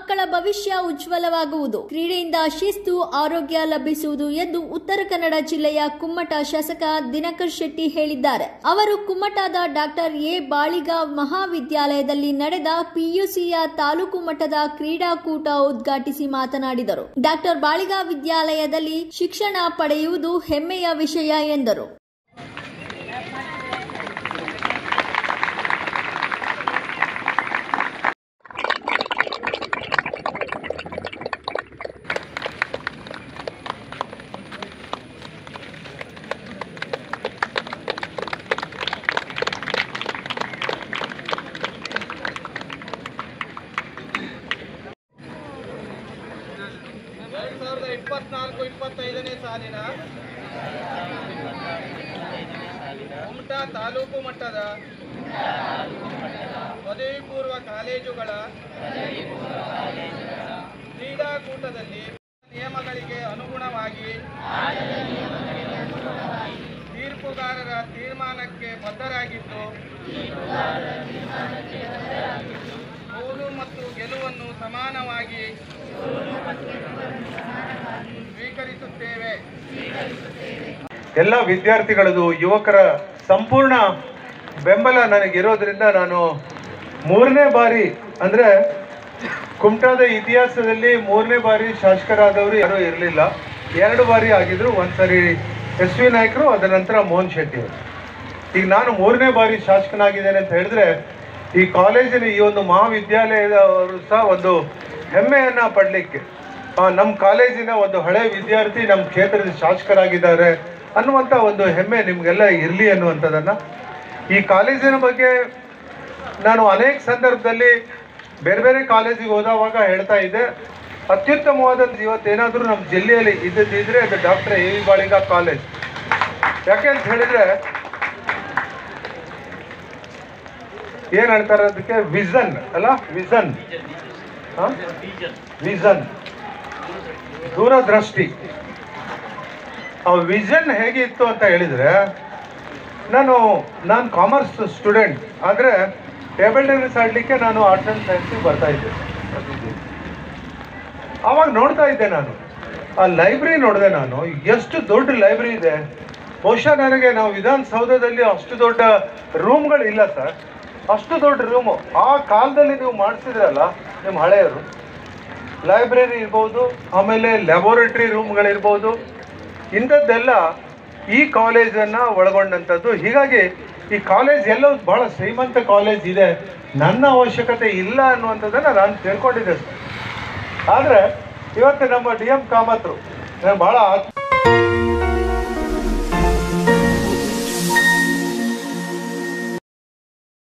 ಮಕ್ಕಳ ಭವಿಷ್ಯ ಉಜ್ವಲವಾಗುವುದು ಕ್ರೀಡೆಯಿಂದ ಶಿಸ್ತು ಆರೋಗ್ಯ ಲಭಿಸುವುದು ಎಂದು ಉತ್ತರ ಕನ್ನಡ ಜಿಲ್ಲೆಯ ಕುಮ್ಮಟ ಶಾಸಕ ದಿನಕರ್ ಶೆಟ್ಟಿ ಹೇಳಿದ್ದಾರೆ ಅವರು ಕುಮ್ಮಟದ ಡಾಕ್ಟರ್ ಎ ಬಾಳಿಗಾವ್ ಮಹಾವಿದ್ಯಾಲಯದಲ್ಲಿ ನಡೆದ ಪಿಯುಸಿಯ ತಾಲೂಕು ಮಟ್ಟದ ಕ್ರೀಡಾಕೂಟ ಉದ್ಘಾಟಿಸಿ ಮಾತನಾಡಿದರು ಡಾಕ್ಟರ್ ಬಾಳಿಗಾವ್ ವಿದ್ಯಾಲಯದಲ್ಲಿ ಶಿಕ್ಷಣ ಪಡೆಯುವುದು ಹೆಮ್ಮೆಯ ವಿಷಯ ಎಂದರು ಎರಡು ಸಾವಿರದ ಇಪ್ಪತ್ನಾಲ್ಕು ಇಪ್ಪತ್ತೈದನೇ ಸಾಲಿನ ಕುಮಟಾ ತಾಲೂಕು ಮಟ್ಟದ ಪದವಿ ಪೂರ್ವ ಕಾಲೇಜುಗಳ ಕ್ರೀಡಾಕೂಟದಲ್ಲಿ ನಿಯಮಗಳಿಗೆ ಅನುಗುಣವಾಗಿ ತೀರ್ಪುಗಾರರ ತೀರ್ಮಾನಕ್ಕೆ ಬದ್ಧರಾಗಿದ್ದು ಸೋಲು ಮತ್ತು ಗೆಲುವನ್ನು ಸಮಾನವಾಗಿ ಸ್ವೀಕರಿಸುತ್ತೇವೆ ಎಲ್ಲ ವಿದ್ಯಾರ್ಥಿಗಳದು ಯುವಕರ ಸಂಪೂರ್ಣ ಬೆಂಬಲ ನನಗಿರೋದ್ರಿಂದ ನಾನು ಮೂರನೇ ಬಾರಿ ಅಂದರೆ ಕುಮಟಾದ ಇತಿಹಾಸದಲ್ಲಿ ಮೂರನೇ ಬಾರಿ ಶಾಸಕರಾದವರು ಯಾರೂ ಇರಲಿಲ್ಲ ಎರಡು ಬಾರಿ ಆಗಿದ್ರು ಒಂದ್ಸರಿ ಎಸ್ ವಿ ನಾಯ್ಕರು ಅದರ ನಂತರ ಮೋಹನ್ ಶೆಟ್ಟಿ ಅವರು ಈಗ ನಾನು ಮೂರನೇ ಬಾರಿ ಶಾಸಕನಾಗಿದ್ದೇನೆ ಅಂತ ಹೇಳಿದ್ರೆ ಈ ಕಾಲೇಜಿನ ಈ ಒಂದು ಮಹಾವಿದ್ಯಾಲಯದವರು ಸಹ ಒಂದು ಹೆಮ್ಮೆಯನ್ನ ಪಡಲಿಕ್ಕೆ ನಮ್ಮ ಕಾಲೇಜಿನ ಒಂದು ಹಳೆ ವಿದ್ಯಾರ್ಥಿ ನಮ್ಮ ಕ್ಷೇತ್ರದ ಶಾಸಕರಾಗಿದ್ದಾರೆ ಅನ್ನುವಂಥ ಒಂದು ಹೆಮ್ಮೆ ನಿಮಗೆಲ್ಲ ಇರಲಿ ಅನ್ನುವಂಥದ್ದನ್ನು ಈ ಕಾಲೇಜಿನ ಬಗ್ಗೆ ನಾನು ಅನೇಕ ಸಂದರ್ಭದಲ್ಲಿ ಬೇರೆ ಬೇರೆ ಕಾಲೇಜಿಗೆ ಹೋದವಾಗ ಹೇಳ್ತಾ ಇದ್ದೆ ಅತ್ಯುತ್ತಮವಾದಂಥ ಇವತ್ತೇನಾದರೂ ನಮ್ಮ ಜಿಲ್ಲೆಯಲ್ಲಿ ಇದ್ದದಿದ್ರೆ ಅದು doctor A V Baliga college ಯಾಕೆ ಅಂತ ಹೇಳಿದ್ರೆ ಏನ್ ಹೇಳ್ತಾರೆ ಅದಕ್ಕೆ ವಿಷನ್ ಅಲ್ಲ ವಿಷನ್ ವಿಷನ್ ದೂರದೃಷ್ಟಿ ಆ ವಿಷನ್ ಹೇಗಿತ್ತು ಅಂತ ಹೇಳಿದ್ರೆ ನಾನು ನಾನು ಕಾಮರ್ಸ್ ಸ್ಟೂಡೆಂಟ್ ಆದರೆ ಟೇಬಲ್ ಟೆನ್ನಿಸ್ ಆಡಲಿಕ್ಕೆ ನಾನು ಆರ್ಟ್ಸ್ ಆ್ಯಂಡ್ ಸೈನ್ಸಿಗೆ ಬರ್ತಾ ಇದ್ದೆ ಆವಾಗ ನೋಡ್ತಾ ಇದ್ದೆ ನಾನು ಆ ಲೈಬ್ರರಿ ನೋಡಿದೆ ನಾನು ಎಷ್ಟು ದೊಡ್ಡ ಲೈಬ್ರರಿ ಇದೆ ಬಹುಶಃ ನನಗೆ ನಾವು ವಿಧಾನಸೌಧದಲ್ಲಿ ಅಷ್ಟು ದೊಡ್ಡ ರೂಮ್ಗಳು ಇಲ್ಲ ಸರ್ ಅಷ್ಟು ದೊಡ್ಡ ರೂಮು ಆ ಕಾಲದಲ್ಲಿ ನೀವು ಮಾಡಿಸಿದ್ರಲ್ಲ ನಿಮ್ಮ ಹಳೆಯವರು ಲೈಬ್ರರಿ ಇರ್ಬೋದು ಆಮೇಲೆ ಲ್ಯಾಬೋರೇಟರಿ ರೂಮ್ಗಳಿರ್ಬೋದು ಇಂಥದ್ದೆಲ್ಲ ಈ ಕಾಲೇಜನ್ನು ಒಳಗೊಂಡಂಥದ್ದು ಹೀಗಾಗಿ ಈ ಕಾಲೇಜ್ ಎಲ್ಲೋ ಬಹಳ ಶ್ರೀಮಂತ ಕಾಲೇಜ್ ಇದೆ ನನ್ನ ಅವಶ್ಯಕತೆ ಇಲ್ಲ ಅನ್ನುವಂಥದ್ದನ್ನು ನಾನು ತಿಳ್ಕೊಂಡಿದ್ದೆ ಸರ್ ಆದರೆ ಇವತ್ತು ನಮ್ಮ ಡಿ ಎಂ ಕಾಮತ್ರು ನನಗೆ ಭಾಳ ಆತ್ಮ